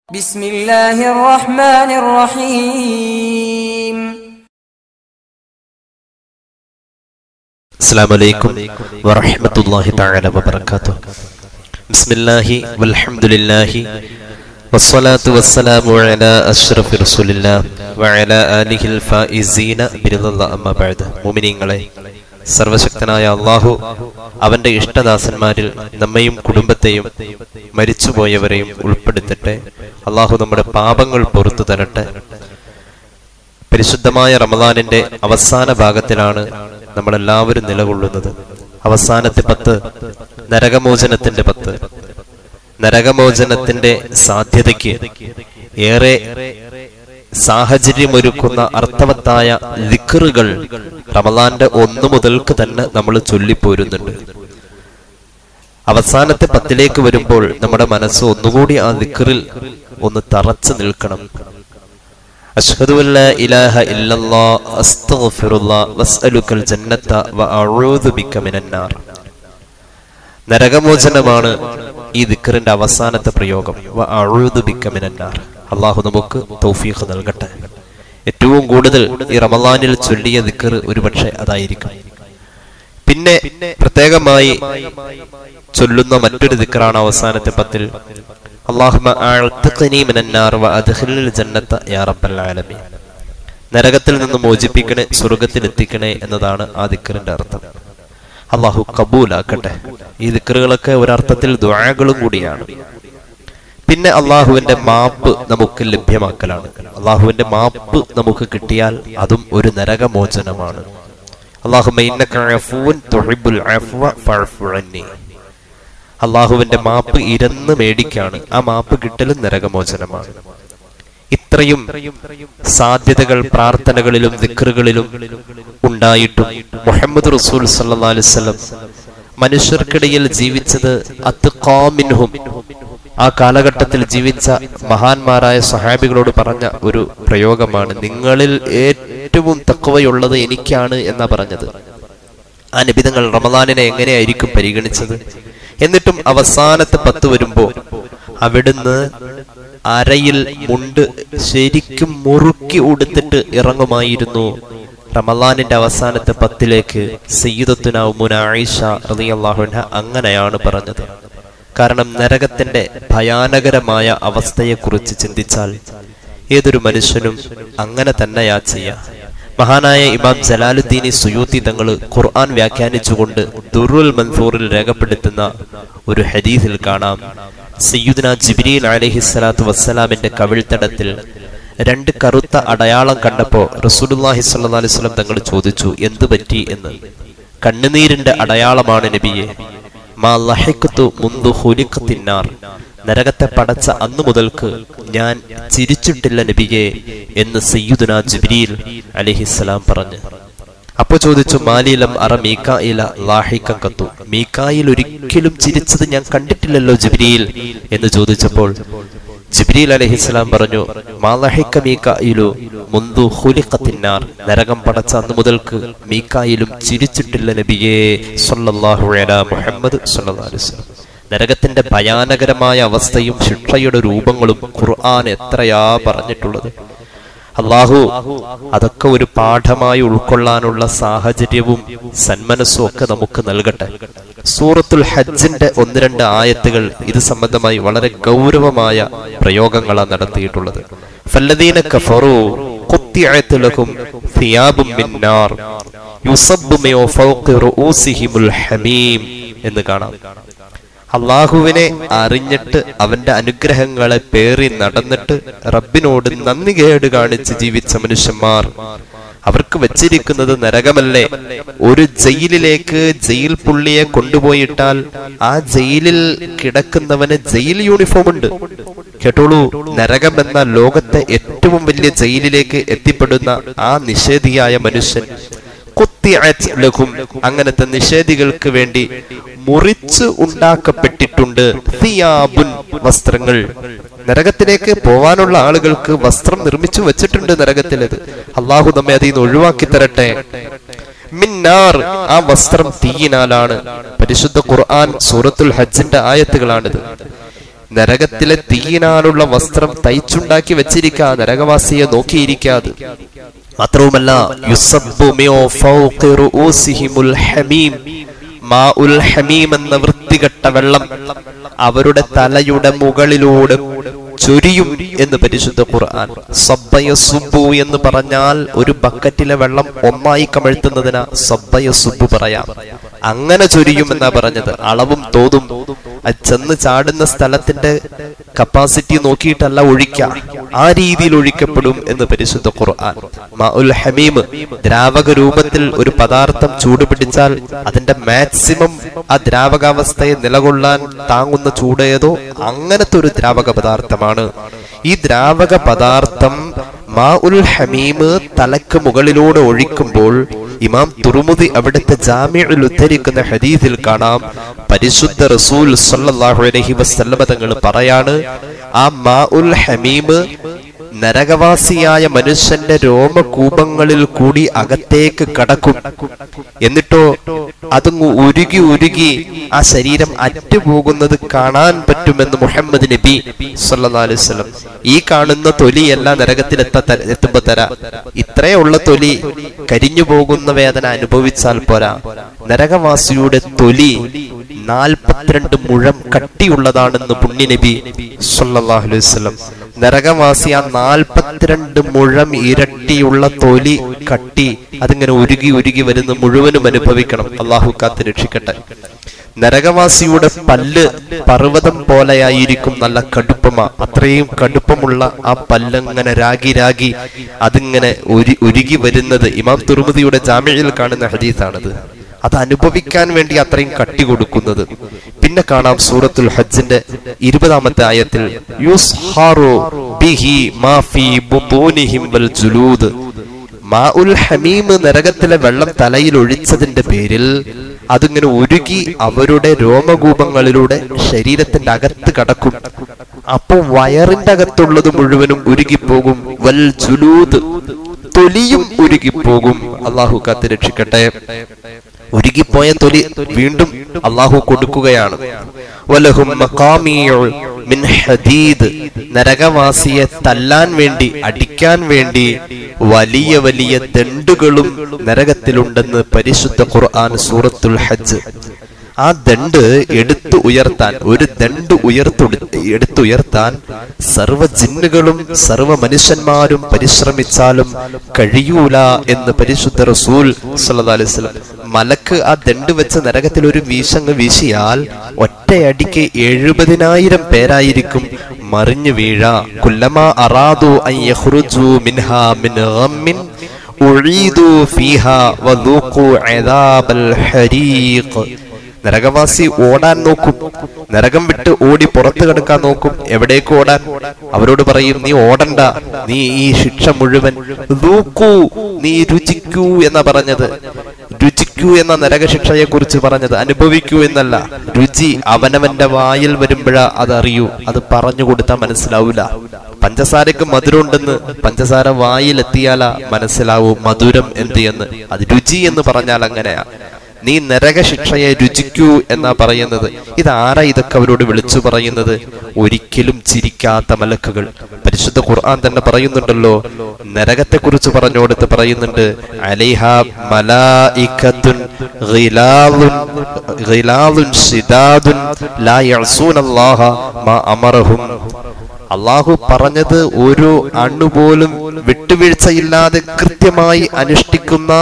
بسم الله الرحمن الرحيم السلام عليكم ورحمة الله تعالى وبركاته بسم الله والحمد لله والصلاة والسلام على أشرف رسول الله وعلى آله الفائزين برضا الله أما بعد മുഅ്മിനീങ്ങളെ സർവശക്തനായ അള്ളാഹു അവന്റെ ഇഷ്ടദാസന്മാരിൽ നമ്മയും കുടുംബത്തെയും മരിച്ചുപോയവരെയും ഉൾപ്പെടുത്തട്ടെ അള്ളാഹു നമ്മുടെ പാപങ്ങൾ പുറത്തു തരട്ടെ പരിശുദ്ധമായ റമദാനിന്റെ അവസാന ഭാഗത്തിലാണ് നമ്മളെല്ലാവരും നിലകൊള്ളുന്നത് അവസാനത്തെ പത്ത് നരകമോചനത്തിന്റെ പത്ത് നരകമോചനത്തിന്റെ സാധ്യതയ്ക്ക് ഏറെ സാഹചര്യമൊരുക്കുന്ന അർത്ഥവത്തായ ലിക്കറുകൾ റമദാന്റെ ഒന്നു മുതൽക്ക് തന്നെ നമ്മൾ ചൊല്ലിപ്പോരുന്നുണ്ട് അവസാനത്തെ പത്തിലേക്ക് വരുമ്പോൾ നമ്മുടെ മനസ്സ് ഒന്നുകൂടി ആ ദിക്കറിൽ ഒന്ന് തറച്ചു നിൽക്കണം അഷ്ഹദു അല്ലാ ഇലാഹ ഇല്ലല്ലാ അസ്തഗ്ഫിറുല്ലാ വസ്അലുക്കൽ ജന്നത വഅഊദു ബിക മിനന്നാർ നരകമോചനമാണ് ഈ ദിക്കറിന്റെ അവസാനത്തെ പ്രയോഗം വഅഊദു ബിക മിനന്നാർ അള്ളാഹു നമുക്ക് തൗഫീഖ് നൽകട്ടെ ഏറ്റവും കൂടുതൽ ഈ റമദാനിൽ ചൊല്ലിയ ദിക്കർ ഒരുപക്ഷെ അതായിരിക്കും പിന്നെ പ്രത്യേകമായി ചൊല്ലുന്ന മറ്റൊരു ദിക്കറാണ് അവസാനത്തെ പത്തിൽ അല്ലാഹുമ്മ അഅ്തിഖ്നി മിനന്നാർ വഅദ്ഖിൽനിൽ ജന്നത യാ റബ്ബൽ ആലമീൻ നരകത്തിൽ നിന്ന് മോചിപ്പിക്കണേ സ്വർഗത്തിൽ എത്തിക്കണേ എന്നതാണ് ആ ദിക്കറിന്റെ അർത്ഥം അള്ളാഹു കബൂലാക്കട്ടെ ഈ ദിക്കറുകളൊക്കെ ഒരർത്ഥത്തിൽ ദുആകളും കൂടിയാണ് പിന്നെ അള്ളാഹുവിന്റെ മാപ്പ് നമുക്ക് ലഭ്യമാക്കലാണ് അള്ളാഹുവിന്റെ മാപ്പ് നമുക്ക് കിട്ടിയാൽ അതും ഒരു നരകമോചനമാണ് അള്ളാഹുമ്മ ഇന്നക അഫൂൻ തുഹിബ്ബുൽ അഫ്വ ഫഅഫു അന്നി അള്ളാഹുവിന്റെ മാപ്പ് ഇരന്ന് മേടിക്കാണ് ആ മാപ്പ് കിട്ടലും നരകമോചനമാണ് ഇത്രയും സാധ്യതകൾ പ്രാർത്ഥനകളിലും ദിക്റുകളിലും ഉണ്ടായിട്ടും മുഹമ്മദ് റസൂൽ സല്ലല്ലാഹു അലൈഹി വസല്ലം മനുഷ്യർക്കിടയിൽ ജീവിച്ചത് അത്ഖാമിൻഹും ആ കാലഘട്ടത്തിൽ ജീവിച്ച മഹാന്മാരായ സഹാബികളോട് പറഞ്ഞ ഒരു പ്രയോഗമാണ് നിങ്ങളിൽ ഏറ്റവും തക്കവയുള്ളത് എനിക്കാണ് എന്നാ പറഞ്ഞത് ആ നിബിതങ്ങൾ റമദാനിനെ എങ്ങനെയായിരിക്കും പരിഗണിച്ചത് എന്നിട്ടും അവസാനത്തെ പത്ത് വരുമ്പോ അവിടുന്ന് അരയിൽ മുണ്ട് ശരിക്കും മുറുക്കി ഉടുത്തിട്ട് ഇറങ്ങുമായിരുന്നു റമദാനിന്റെ അവസാനത്തെ പത്തിലേക്ക് സയ്യിദത്തുന ഉമ്മുന ആയിഷ റളിയല്ലാഹു അൻഹ അങ്ങനെയാണ് പറഞ്ഞത് കാരണം നരകത്തിന്റെ ഭയാനകരമായ അവസ്ഥയെക്കുറിച്ച് ചിന്തിച്ചാൽ ഏതൊരു മനുഷ്യനും അങ്ങനെ തന്നെയാ ചെയ്യാ മഹാനായ ഇമാം ജലാലുദ്ദീനി സുയൂത്തി തങ്ങൾ ഖുർആൻ വ്യാഖ്യാനിച്ചുകൊണ്ട് ദുറുൽ മൻസൂറിൽ രേഖപ്പെടുത്തുന്ന ഒരു ഹദീസിൽ കാണാം സയ്യുദ്ന ജിബ്രീൽ അലഹിസ്സലാത്തു വസ്സലാമിന്റെ കവിൾത്തടത്തിൽ രണ്ട് കറുത്ത അടയാളം കണ്ടപ്പോ റസൂലുല്ലാഹി സ്വല്ലല്ലാഹി അലൈഹി വസല്ലം തങ്ങൾ ചോദിച്ചു എന്തു പറ്റി എന്ന് കണ്ണുനീരിന്റെ അടയാളമാണ് നബിയെ മാ ലഹിഖ്തു മുന്തു ഖുലിഖത്തിന്നാർ നരകത്തെ പടച്ച അന്നു മുതൽക്ക് ഞാൻ ചിരിച്ചിട്ടില്ല നബിയെ എന്ന് സയ്യുദുന ജിബ്രീൽ അലിഹിസ്സലാം പറഞ്ഞു അപ്പൊ ചോദിച്ചു മാലിലം അറ മീക്കായില ലാഹിക്കം കത്തു മീക്കായിൽ ഒരിക്കലും ചിരിച്ചത് ഞാൻ കണ്ടിട്ടില്ലല്ലോ ജിബ്രീൽ എന്ന് ചോദിച്ചപ്പോൾ ജിബ്രീൽ അലഹിസ്സലാം പറഞ്ഞു മാലഹിക്ക മീക്കായിലു മുന്തു ഹുലിഖത്തിന്നാർ നരകം പടച്ച അന്ന് മുതൽക്ക് മീക്കായിലും ചിരിച്ചിട്ടില്ല നബിയേ സല്ലല്ലാഹു അലാ മുഹമ്മദ് സല്ലല്ലാഹു അലൈഹി വസല്ലം നരകത്തിന്റെ ഭയാനകരമായ അവസ്ഥയും ശിക്ഷയുടെ രൂപങ്ങളും ഖുർആൻ എത്രയാ പറഞ്ഞിട്ടുള്ളത് അള്ളാഹു അതൊക്കെ ഒരു പാഠമായി ഉൾക്കൊള്ളാനുള്ള സാഹചര്യവും സന്മനസ്സും ഒക്കെ നമുക്ക് നൽകട്ടെ സൂറത്തുൽ ഹജ്ജിന്റെ ഒന്ന് രണ്ട് ആയത്തുകൾ ഇത് സംബന്ധമായി വളരെ ഗൗരവമായ പ്രയോഗങ്ങളാണ് നടത്തിയിട്ടുള്ളത് ഫല്ലദീന കഫറു ഖുത്തിഅത് ലഹും സിയാബും മിൻ നാർ യുസബ്ബു മിൻ ഫൗഖി റൂസിഹിമുൽ ഹമീം എന്ന് കാണാം അള്ളാഹുവിനെ അറിഞ്ഞിട്ട് അവന്റെ അനുഗ്രഹങ്ങളെ പേറി നടന്നിട്ട് റബ്ബിനോട് നന്ദി കേട് കാണിച്ച് ജീവിച്ച മനുഷ്യന്മാർ അവർക്ക് വെച്ചിരിക്കുന്നത് നരകമല്ലേ ഒരു ജയിലിലേക്ക് ജയിൽ പുള്ളിയെ കൊണ്ടുപോയിട്ടാൽ ആ ജയിലിൽ കിടക്കുന്നവന് ജയിൽ യൂണിഫോം ഉണ്ട് കേട്ടോളൂ നരകം എന്ന ലോകത്തെ ഏറ്റവും വലിയ ജയിലിലേക്ക് എത്തിപ്പെടുന്ന ആ നിഷേധിയായ മനുഷ്യൻ കുത്തിഅത് ലഹും അങ്ങനത്തെ നിഷേധികൾക്ക് വേണ്ടി മുറിച്ച് ഉണ്ടാക്കപ്പെട്ടിട്ടുണ്ട് സിയാബുൻ വസ്ത്രങ്ങൾ നരകത്തിലേക്ക് പോവാനുള്ള ആളുകൾക്ക് വസ്ത്രം നിർമ്മിച്ചു വെച്ചിട്ടുണ്ട് നരകത്തിലത് അള്ളാഹു നമ്മെ അതിൽ നിന്ന് ഒഴിവാക്കി തരട്ടെ മിന്നാർ ആ വസ്ത്രം തീയിനാലാണ് പരിശുദ്ധ ഖുർആൻ സൂറത്തുൽ ഹജ്ജിന്റെ ആയത്തുകളാണിത് നരകത്തിലെ തീയിനാലുള്ള വസ്ത്രം തയ്ച്ചുണ്ടാക്കി വെച്ചിരിക്കാ നരകവാസിയെ നോക്കിയിരിക്കാതെ മാത്രവുമല്ല യുസബ്ബു മിൻ ഫൗഖി റൂസിഹിമുൽ ഹമീം മാഉൽ ഹമീം എന്ന വൃത്തികെട്ട വെള്ളം അവരുടെ തലയുടെ മുകളിലൂടെ ചൊരിയും എന്ന് പരിശുദ്ധ ഖുർആൻ സബ്ബയ സുബ്ബു എന്ന് പറഞ്ഞാൽ ഒരു ബക്കറ്റിലെ വെള്ളം ഒന്നായി കമഴ്ത്തുന്നതിന് സബ്ബയ സുബ്ബു പറയാം അങ്ങനെ ചൊരിയും എന്നാ പറഞ്ഞത് അളവും തോതും അത് ചെന്ന് ചാടുന്ന സ്ഥലത്തിന്റെ കപ്പാസിറ്റി നോക്കിയിട്ടല്ല ഒഴിക്ക ആ രീതിയിൽ ഒഴിക്കപ്പെടും എന്ന് പരിശുദ്ധ ഖുർആൻ മാഉൽ ഹമീം ദ്രാവക രൂപത്തിൽ ഒരു പദാർത്ഥം ചൂടുപിടിച്ചാൽ അതിന്റെ മാക്സിമം ആ ദ്രാവകാവസ്ഥയെ നിലകൊള്ളാൻ താങ്ങുന്ന ചൂട് ഏതോ അങ്ങനത്തെ ഒരു ദ്രാവക പദാർത്ഥമാണ് ഈ ദ്രാവക പദാർത്ഥം മാ ഉൽ ഹമീം തലക്ക് മുകളിലൂടെ ഒഴിക്കുമ്പോൾ ഇമാം തുറുമുദി അവിടുത്തെ ജാമ്യയിൽ ഉദ്ധരിക്കുന്ന ഹദീസിൽ കാണാം പരിശുദ്ധ റസൂൽ സല്ലല്ലാഹു അലൈഹി വസല്ലമ തങ്ങൾ പറയാണ് ആ മാ ഉൽ ഹമീം നരകവാസിയായ മനുഷ്യന്റെ രോമകൂപങ്ങളിൽ കൂടി അകത്തേക്ക് കടക്കും എന്നിട്ടോ അതങ്ങ് ഉരുകി ഉരുകി ആ ശരീരം അറ്റുപോകുന്നത് കാണാൻ പറ്റുമെന്ന് മുഹമ്മദ് നബി സല്ലല്ലാഹു അലൈഹി വസല്ലം ഈ കാണുന്ന തൊലിയല്ല നരകത്തിലെത്ത എത്തുമ്പോ തരാ ഇത്രേ ഉള്ള തൊലി കരിഞ്ഞു പോകുന്ന വേദന അനുഭവിച്ചാൽ പോരാ നരകവാസിയുടെ തൊലി നാൽപ്പത്തിരണ്ട് മുഴം കട്ടിയുള്ളതാണെന്ന് പുണ്യ നബി സല്ലല്ലാഹു അലൈഹി വസല്ലം നരകവാസി ആ നാൽപ്പത്തിരണ്ട് മുഴം ഇരട്ടിയുള്ള തൊലി കട്ടി അതിങ്ങനെ ഉരുകി ഉരുകി വരുന്ന മുഴുവനും അനുഭവിക്കണം അള്ളാഹു കാത്ത് രക്ഷിക്കട്ടെ നരകവാസിയുടെ പല്ല് പർവ്വതം പോലെയായിരിക്കും നല്ല കടുപ്പമാ അത്രയും കടുപ്പമുള്ള ആ പല്ലങ്ങനെ രാഗി രാഗി അതിങ്ങനെ ഉരു ഉരുകി വരുന്നത് ഇമാം തുർമുദിയുടെ ജാമ്യയിൽ കാണുന്ന ഹദീസാണത് അത് അനുഭവിക്കാൻ വേണ്ടി അത്രയും കട്ടി കൊടുക്കുന്നത് പിന്നെ കാണാം സൂറത്തുൽ ഹജ്ജിന്റെ ഇരുപതാമത്തെ ആയത്തിൽ യുസ്ഹാറു ബിഹി മാ ഫീ ബുതൂനിഹിം വൽ ജുലൂദ് മാ ഉൽ ഹമീം നരകത്തിലെ വെള്ളം തലയിൽ ഒഴിച്ചതിന്റെ പേരിൽ അതിങ്ങനെ ഉരുകി അവരുടെ രോമകൂപങ്ങളിലൂടെ ശരീരത്തിന്റെ അകത്ത് കടക്കും അപ്പൊ വയറിന്റെ അകത്തുള്ളത് മുഴുവനും ഉരുകിപ്പോകും വൽ ജുലൂദ് തൊലിയും ഉരുകിപ്പോകും അള്ളാഹു കാത്ത് രക്ഷിക്കട്ടെ ഉരുകിപ്പോയ തൊലി വീണ്ടും അള്ളാഹു കൊടുക്കുകയാണ് വലഹും മഖാമിഉ മിൻ ഹദീദ് നരകവാസിയെ തല്ലാൻ വേണ്ടി അടിക്കാൻ വേണ്ടി വലിയ വലിയ ദണ്ടുകളും നരകത്തിലുണ്ടെന്ന് പരിശുദ്ധ ഖുർആൻ സൂറത്തുൽ ഹജ്ജ് ആ ദണ്ട് എടുത്തു ഉയർത്താൻ ഒരു ദണ്ട് ഉയർത്തു എടുത്തുയർത്താൻ സർവ ജിന്നുകളും സർവ മനുഷ്യന്മാരും പരിശ്രമിച്ചാലും കഴിയൂല എന്ന് പരിശുദ്ധ റസൂൽ സല്ലല്ലാഹു അലൈഹി വസല്ലം മലക്ക് ആ ദണ്ട് വെച്ച് നരകത്തിൽ ഒരു വീശങ്ങ് വീശിയാൽ ഒറ്റയടിക്ക് എഴുപതിനായിരം പേരായിരിക്കും മറിഞ്ഞു വീഴ കുല്ലമാ അറാദു അൻ യഖ്റുജു മിൻഹാ മിൻ ഗമ്മിൻ ഉഈദു ഫീഹാ വദൂഖു അദാബൽ ഹരീഖ് നരകവാസി ഓടാൻ നോക്കും നരകം വിട്ട് ഓടി പുറത്തു കിടക്കാൻ നോക്കും എവിടേക്ക് ഓടാൻ അവരോട് പറയും നീ ഓടണ്ട നീ ഈ ശിക്ഷ മുഴുവൻ ദൂക്കൂ നീ രുചിക്കൂ എന്നാ പറഞ്ഞത് രുചിക്കൂ എന്ന നരകശിക്ഷയെ കുറിച്ച് പറഞ്ഞത് അനുഭവിക്കൂ എന്നല്ല രുചി അവനവന്റെ വായിൽ വരുമ്പോഴാ അത് അറിയൂ അത് പറഞ്ഞു കൊടുത്താൽ മനസ്സിലാവൂല പഞ്ചസാരക്ക് മധുരമുണ്ടെന്ന് പഞ്ചസാര വായിൽ എത്തിയാലാ മനസ്സിലാവൂ മധുരം എന്ത് എന്ന് അത് രുചി എന്ന് പറഞ്ഞാൽ അങ്ങനെയാ നീ നരകശിക്ഷയെ രുചിക്കൂ എന്നാ പറയുന്നത് ഇതാരാ ഇതൊക്കെ അവരോട് വിളിച്ചു പറയുന്നത് ഒരിക്കലും ചിരിക്കാത്ത മലക്കുകൾ പരിശുദ്ധ ഖുർആൻ തന്നെ പറയുന്നുണ്ടല്ലോ നരകത്തെ കുറിച്ച് പറഞ്ഞോടുത്ത് പറയുന്നുണ്ട് അലൈഹ മലായികത്തുൻ ഗിലാലുൻ ഗിലാലുൻ ശിദാദുൻ ലാ യഅസൂനല്ലാഹ മാ അമറഹും അള്ളാഹു പറഞ്ഞത് ഒരു അണ്ണുപോലും വിട്ടുവീഴ്ചയില്ലാതെ കൃത്യമായി അനുഷ്ഠിക്കുന്ന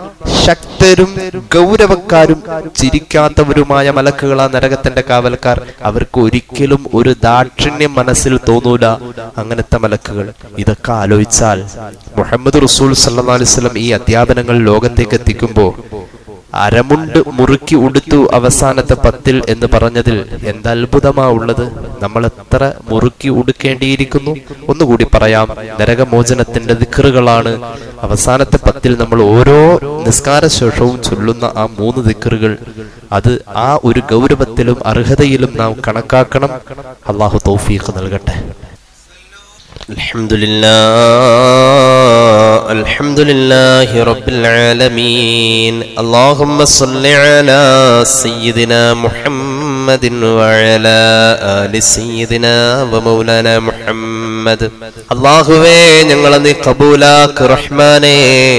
ശക്തരും ഗൗരവക്കാരും ചിരിക്കാത്തവരുമായ മലക്കുകളാ നരകത്തിന്റെ കാവൽക്കാർ അവർക്ക് ഒരിക്കലും ഒരു ദാക്ഷിണ്യം മനസ്സിൽ തോന്നൂല അങ്ങനത്തെ മലക്കുകൾ ഇതൊക്കെ ആലോചിച്ചാൽ മുഹമ്മദ് റസൂൽ സല്ലാ അലിസ്ലം ഈ അധ്യാപനങ്ങൾ ലോകത്തേക്ക് എത്തിക്കുമ്പോ അരമുണ്ട് മുറുക്കി ഉടുത്തു അവസാനത്തെ പത്തിൽ എന്ന് പറഞ്ഞതിൽ എന്ത് അത്ഭുതമാ ഉള്ളത് നമ്മൾ എത്ര മുറുക്കി ഉടുക്കേണ്ടിയിരിക്കുന്നു ഒന്നുകൂടി പറയാം നരകമോചനത്തിന്റെ ദിക്കറുകളാണ് അവസാനത്തെ പത്തിൽ നമ്മൾ ഓരോ നിസ്കാര ശേഷവും ചൊല്ലുന്ന ആ മൂന്ന് ദിക്കറുകൾ അത് ആ ഒരു ഗൗരവത്തിലും അർഹതയിലും നാം കണക്കാക്കണം അള്ളാഹു തൗഫീഖ് നൽകട്ടെ الحمد لله الحمد لله رب العالمين اللهم صل على سيدنا محمد محمد وعلى آل سيدنا ومولانا محمد അള്ളാഹുവേ ഞങ്ങളെ നീ കബൂലാക്ക് റഹ്മാനേ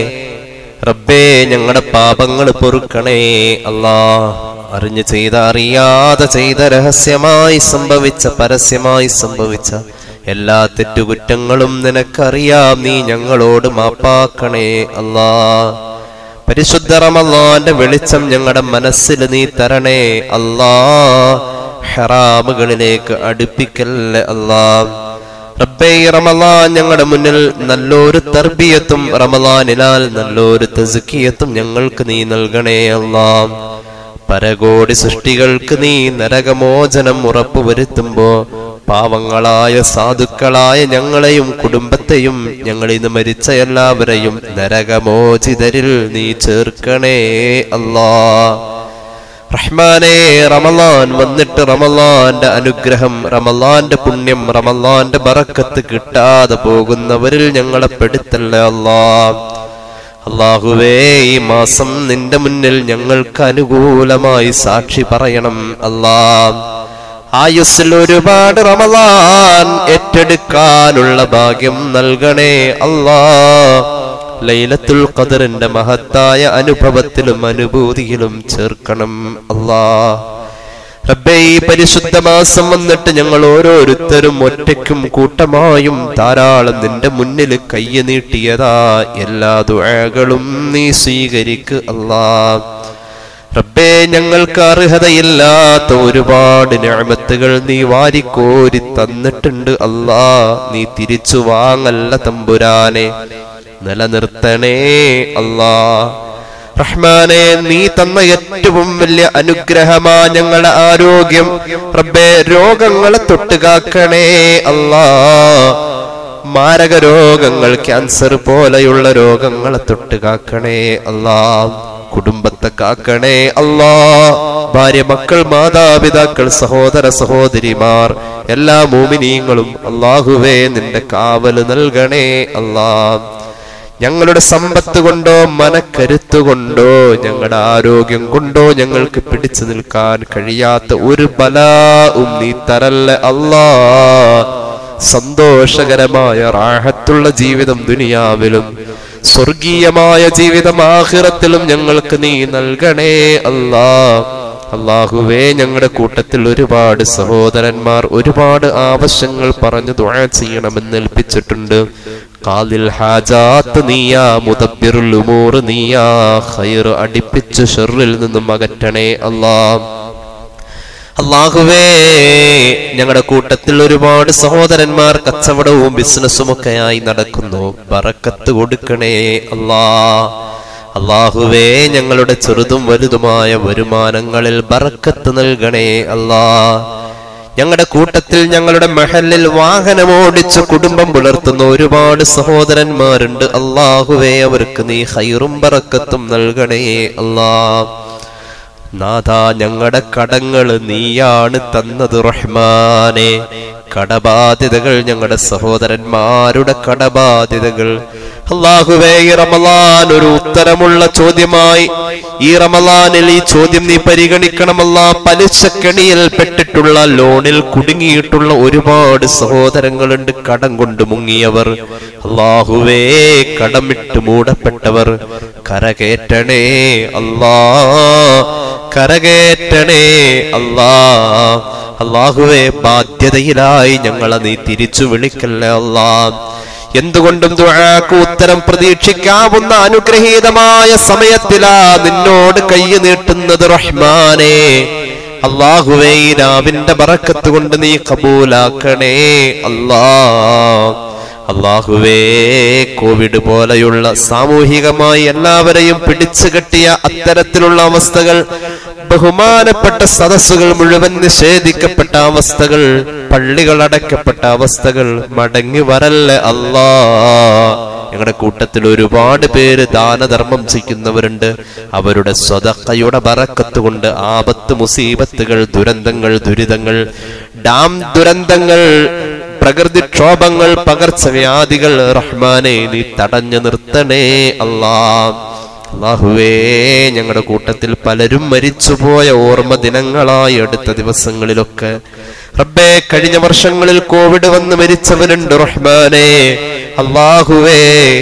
റബ്ബേ ഞങ്ങളുടെ പാപങ്ങൾ പൊറുക്കണേ അല്ലാ അറിഞ്ഞു ചെയ്ത അറിയാതെ ചെയ്ത രഹസ്യമായി സംഭവിച്ച പരസ്യമായി സംഭവിച്ച എല്ലാ തെറ്റുകുറ്റങ്ങളും നിനക്കറിയാം നീ ഞങ്ങളോട് മാപ്പാക്കണേ അല്ലാ പരിശുദ്ധ റമല്ലാന്റെ വെളിച്ചം ഞങ്ങളുടെ മനസ്സിൽ നീ തരണേ അല്ലാ ഹറാമുകളിലേക്ക് അടുപ്പിക്കല്ലേ അല്ലാ റബ്ബേ ഈ റമലാൻ ഞങ്ങളുടെ മുന്നിൽ നല്ലൊരു തർബിയത്തും റമലാനിനാൽ നല്ലൊരു തസ്കിയത്തും ഞങ്ങൾക്ക് നീ നൽകണേ അല്ലാ പരകോടി സൃഷ്ടികൾക്ക് നീ നരകമോചനം ഉറപ്പുവരുത്തുമ്പോ പാവങ്ങളായ സാധുക്കളായ ഞങ്ങളെയും കുടുംബത്തെയും ഞങ്ങളിൽ നിന്ന് മരിച്ച എല്ലാവരെയും നരകമോചിതരിൽ നീ ചേർക്കണേ അല്ലാ റഹ്മാനെ റമലാൻ വന്നിട്ട് റമലാന്റെ അനുഗ്രഹം റമലാന്റെ പുണ്യം റമലാന്റെ ബറക്കത്ത് കിട്ടാതെ പോകുന്നവരിൽ ഞങ്ങളെ പെടുത്തല്ലേ അല്ലാ അള്ളാഹുവേ ഈ മാസം നിന്റെ മുന്നിൽ ഞങ്ങൾക്ക് അനുകൂലമായി സാക്ഷി പറയണം അല്ലാ ആയുസ്സിൽ ഒരുപാട് റമലാൻ ഏറ്റെടുക്കാനുള്ള ഭാഗ്യം നൽകണേ അല്ലാ ലൈലത്തുൽ ഖദറിന്റെ മഹത്തായ അനുഭവത്തിലും അനുഭൂതിയിലും ചേർക്കണം അല്ലാ റബ്ബേ ഈ പരിശുദ്ധ മാസം വന്നിട്ട് ഞങ്ങൾ ഓരോരുത്തരും ഒറ്റയ്ക്കും കൂട്ടമായും ധാരാളം നിന്റെ മുന്നിൽ കയ്യ നീട്ടിയതാ എല്ലാ ദുആകളും നീ സ്വീകരിക്ക് അല്ലാ റബ്ബേ ഞങ്ങൾക്ക് അർഹതയില്ലാത്ത ഒരുപാട് ഞാമത്തുകൾ നീ വാരിക്കോരി തന്നിട്ടുണ്ട് അല്ലാ നീ തിരിച്ചു വാങ്ങല്ല തമ്പുരാനെ നിലനിർത്തണേ അല്ലാ റഹ്മാനെ നീ തന്ന ഏറ്റവും വലിയ അനുഗ്രഹമാ ഞങ്ങളുടെ ആരോഗ്യം റബ്ബേ രോഗങ്ങളെ തൊട്ടുകാക്കണേ അല്ലാ മാരക രോഗങ്ങൾ ക്യാൻസർ പോലെയുള്ള രോഗങ്ങളെ തൊട്ടുകാക്കണേ അല്ലാ കുടുംബത്തെ കാക്കണേ അല്ലാ ഭാര്യ മക്കൾ മാതാപിതാക്കൾ സഹോദര സഹോദരിമാർ എല്ലാ മോമിനീങ്ങളും അള്ളാഹുവേ നിന്റെ കാവല് നൽകണേ അല്ലാ ഞങ്ങളുടെ സമ്പത്ത് കൊണ്ടോ മനക്കരുത്ത് കൊണ്ടോ ഞങ്ങളുടെ ആരോഗ്യം കൊണ്ടോ ഞങ്ങൾക്ക് പിടിച്ചു നിൽക്കാൻ കഴിയാത്ത ഒരു ബലാവും നീ തരല്ല അല്ലാ സന്തോഷകരമായ റാഹത്തുള്ള ജീവിതം ദുനിയാവിലും സ്വർഗീയമായ ജീവിതം ആഹിറത്തിലും ഞങ്ങൾക്ക് നീ നൽകണേ അല്ലാ അള്ളാഹുവേ ഞങ്ങളുടെ കൂട്ടത്തിൽ ഒരുപാട് സഹോദരന്മാർ ഒരുപാട് ആവശ്യങ്ങൾ പറഞ്ഞു ദുആ ചെയ്യണമെന്ന് ഏൽപ്പിച്ചിട്ടുണ്ട് കാലിൽ ഹാജാത്ത് നീയാ മുദബ്ബിറുൽ ഉമൂർ നീയാ ഖൈർ അടിപ്പിച്ച് ഷെറിൽ നിന്നും അകറ്റണേ അല്ലാ അള്ളാഹുവേ ഞങ്ങളുടെ കൂട്ടത്തിൽ ഒരുപാട് സഹോദരന്മാർ കച്ചവടവും ബിസിനസ്സും ഒക്കെയായി നടക്കുന്നു ബറക്കത്ത് കൊടുക്കണേ അല്ലാ അള്ളാഹുവേ ഞങ്ങളുടെ ചെറുതും വലുതുമായ വരുമാനങ്ങളിൽ ബറക്കത്ത് നൽകണേ അല്ലാ ഞങ്ങളുടെ കൂട്ടത്തിൽ ഞങ്ങളുടെ മഹലിൽ വാഹനമോടിച്ച് കുടുംബം പുലർത്തുന്ന ഒരുപാട് സഹോദരന്മാരുണ്ട് അള്ളാഹുവേ അവർക്ക് നീ ഹൈറും ബറക്കത്തും നൽകണേ അല്ലാ നാഥ ഞങ്ങളുടെ കടങ്ങള് നീയാണ് തന്നത് റഹ്മാനെ കടബാധ്യതകൾ ഞങ്ങളുടെ സഹോദരന്മാരുടെ കടബാധ്യതകൾ അള്ളാഹുവേ ഈ റമലാൻ ഒരു ഉത്തരമുള്ള ചോദ്യമായി ഈ റമലാനിൽ ഈ ചോദ്യം നീ പരിഗണിക്കണമല്ല പലിശക്കെണിയിൽ പെട്ടിട്ടുള്ള ലോണിൽ കുടുങ്ങിയിട്ടുള്ള ഒരുപാട് സഹോദരങ്ങളുണ്ട് കടം കൊണ്ട് മുങ്ങിയവർ അള്ളാഹുവേ കടമിട്ട് മൂടപ്പെട്ടവർ കരകേറ്റണേ അല്ലാ കരകേറ്റണേ അല്ലാ അള്ളാഹുവേ ബാധ്യതയിലായി ഞങ്ങളെ നീ തിരിച്ചു വിളിക്കല്ലേ അല്ലാ എന്തുകൊണ്ടും ദുആക്ക് ഉത്തരം പ്രതീക്ഷിക്കാവുന്ന അനുഗ്രഹീതമായ സമയത്തിലാ നിന്നോട് കൈ നീട്ടുന്നത് റഹ്മാനെ അള്ളാഹുവേ ഈ രാവിന്റെ ബറക്കത്ത് കൊണ്ട് നീ കബൂലാക്കണേ അല്ലാ അള്ളാഹുവേ കോവിഡ് പോലെയുള്ള സാമൂഹികമായി എല്ലാവരെയും പിടിച്ചു കെട്ടിയ അത്തരത്തിലുള്ള അവസ്ഥകൾ ബഹുമാനപ്പെട്ട സദസ്സുകൾ മുഴുവൻ നിഷേധിക്കപ്പെട്ട അവസ്ഥകൾ പള്ളികൾ അടയ്ക്കപ്പെട്ട അവസ്ഥകൾ മടങ്ങി വരല്ല അല്ലാ ഞങ്ങളുടെ കൂട്ടത്തിൽ ഒരുപാട് പേര് ദാനധർമ്മം ചെയ്യുന്നവരുണ്ട് അവരുടെ സ്വതക്കയുടെ ബറക്കത്ത് കൊണ്ട് ആപത്ത് മുസീബത്തുകൾ ദുരന്തങ്ങൾ ദുരിതങ്ങൾ ഡാം ദുരന്തങ്ങൾ പ്രകൃതിക്ഷോഭങ്ങൾ പകർച്ചവ്യാധികൾ റഹ്മാനെ നീ തടഞ്ഞു നിർത്തണേ അല്ലാ അള്ളാഹുവേ ഞങ്ങളുടെ കൂട്ടത്തിൽ പലരും മരിച്ചുപോയ ഓർമ്മ ദിനങ്ങളായി അടുത്ത ദിവസങ്ങളിലൊക്കെ റബ്ബേ കഴിഞ്ഞ വർഷങ്ങളിൽ കോവിഡ് വന്ന് മരിച്ചവരുണ്ട് റഹ്മാനെ അള്ളാഹുവേ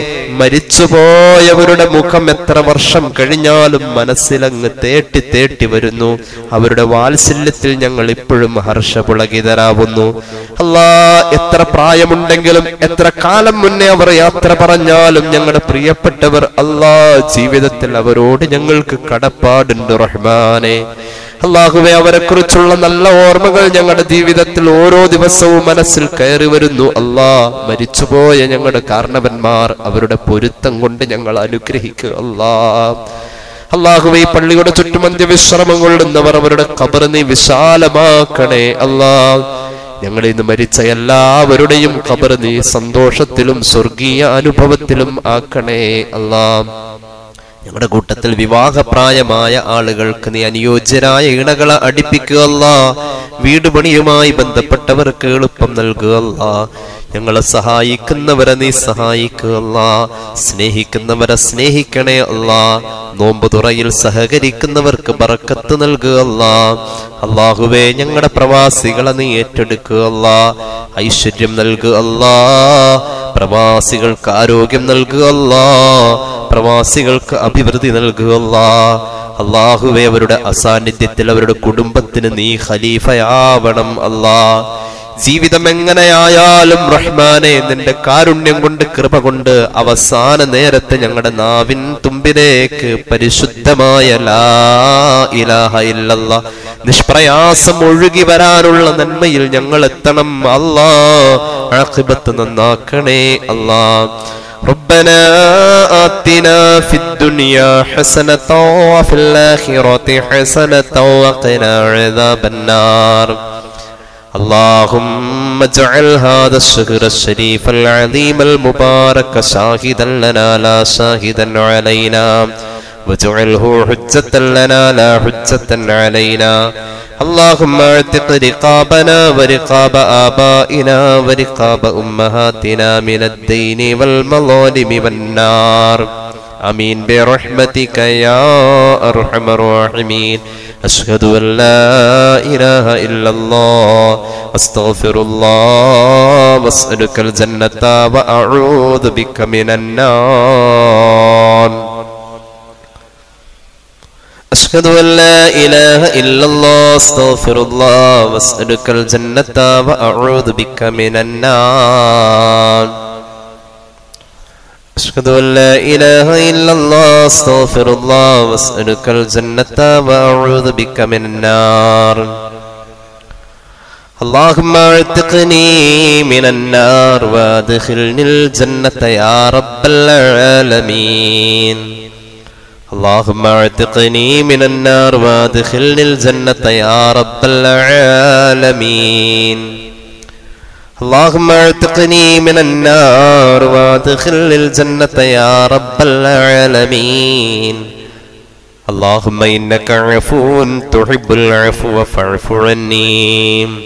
മരിച്ചുപോയവരുടെ മുഖം എത്ര വർഷം കഴിഞ്ഞാലും മനസ്സിലങ്ങ് തേട്ടി തേട്ടി വരുന്നു അവരുടെ വാത്സല്യത്തിൽ ഞങ്ങൾ ഇപ്പോഴും ഹർഷപുളകിതരാവുന്നു അല്ലാ എത്ര പ്രായമുണ്ടെങ്കിലും എത്ര കാലം മുന്നേ അവർ യാത്ര പറഞ്ഞാലും ഞങ്ങളുടെ പ്രിയപ്പെട്ടവർ അല്ലാ ജീവിതത്തിൽ അവരോട് ഞങ്ങൾക്ക് കടപ്പാടുണ്ട് റഹ്മാനെ അള്ളാഹുവെ അവരെ കുറിച്ചുള്ള നല്ല ഓർമ്മകൾ ഞങ്ങളുടെ ജീവിതത്തിൽ ഓരോ ദിവസവും മനസ്സിൽ കയറി വരുന്നു അല്ലാ മരിച്ചുപോയ ഞങ്ങളുടെ കാരണവന്മാർ അവരുടെ പൊരുത്തം കൊണ്ട് ഞങ്ങൾ അനുഗ്രഹിക്കുക അല്ലാ അള്ളാഹുവെ ഈ പള്ളിയുടെ ചുറ്റുമന്ത്യ വിശ്രമം കൊള്ളുന്നവർ അവരുടെ ഖബർ നീ വിശാലമാക്കണേ അല്ലാ ഞങ്ങൾ ഇന്ന് മരിച്ച എല്ലാവരുടെയും ഖബർ നീ സന്തോഷത്തിലും സ്വർഗീയ അനുഭവത്തിലും ആക്കണേ അല്ലാ ഞങ്ങളുടെ കൂട്ടത്തിൽ വിവാഹപ്രായമായ ആളുകൾക്ക് നീ അനുയോജ്യരായ ഇണകളെ അടുപ്പിക്കുകയല്ല വീട് പണിയുമായി ബന്ധപ്പെട്ടവർക്ക് എളുപ്പം നൽകുകയല്ല ഞങ്ങളെ സഹായിക്കുന്നവരെ നീ സഹായിക്കുകയല്ല സ്നേഹിക്കുന്നവരെ സ്നേഹിക്കണേ അല്ല നോമ്പ് തുറയിൽ സഹകരിക്കുന്നവർക്ക് ബറക്കത്ത് നൽകുകയല്ല അള്ളാഹുവേ ഞങ്ങളുടെ പ്രവാസികളെ നീ ഏറ്റെടുക്കുകയല്ല ഐശ്വര്യം നൽകുകയല്ല പ്രവാസികൾക്ക് ആരോഗ്യം നൽകുകയല്ല പ്രവാസികൾക്ക് അഭിവൃദ്ധി നൽകുകയല്ല അള്ളാഹുവെ അവരുടെ അസാന്നിധ്യത്തിൽ അവരുടെ കുടുംബത്തിന് നീ ഖലീഫയാവണം അല്ലാ ജീവിതം എങ്ങനെയായാലും റഹ്മാനെ നിന്റെ കാരുണ്യം കൊണ്ട് കൃപ കൊണ്ട് അവസാന നേരത്തെ ഞങ്ങളുടെ നാവിൻ തുമ്പിലേക്ക് പരിശുദ്ധമായ ലാ ഇലാഹ ഇല്ലല്ല നിഷ്പ്രയാസം ഒഴുകി വരാനുള്ള നന്മയിൽ ഞങ്ങൾ എത്തണം അല്ലാ ആഖിബത്ത് നന്നാക്കണേ അല്ലാ ربنا آتنا في الدنيا حسنة وفي الآخرة حسنة وقنا عذاب النار اللهم اجعل هذا الشهر الشريف العظيم المبارك شاهدا لنا لا شاهدا علينا واجعله حجة لنا لا حجة علينا اللهم اعتق رقابنا ورقاب آبائنا ورقاب أمهاتنا من الدين والمظالم والنار آمين برحمتك يا أرحم الراحمين أشهد أن لا إله إلا الله أستغفر الله وأسألك الجنة وأعوذ بك من النار أشهد أن لا إله إلا الله أستغفر الله وأسألك الجنة وأعوذ بك من النار أشهد أن لا إله إلا الله أستغفر الله وأسألك الجنة وأعوذ بك من النار اللهم اعتقني من النار وادخلني الجنة يا رب العالمين اللهم اعتقني من النار وادخلني الجنة يا رب العالمين اللهم اعتقني من النار وادخلني الجنة يا رب العالمين اللهم إنك عفو تحب العفو فاعف عني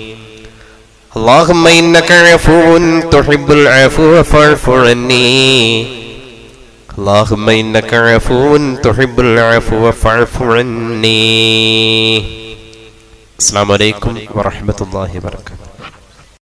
اللهم إنك عفو تحب العفو فاعف عني اللهم إنك عفو تحب العفو فاعف عني السلام عليكم ورحمة الله وبركاته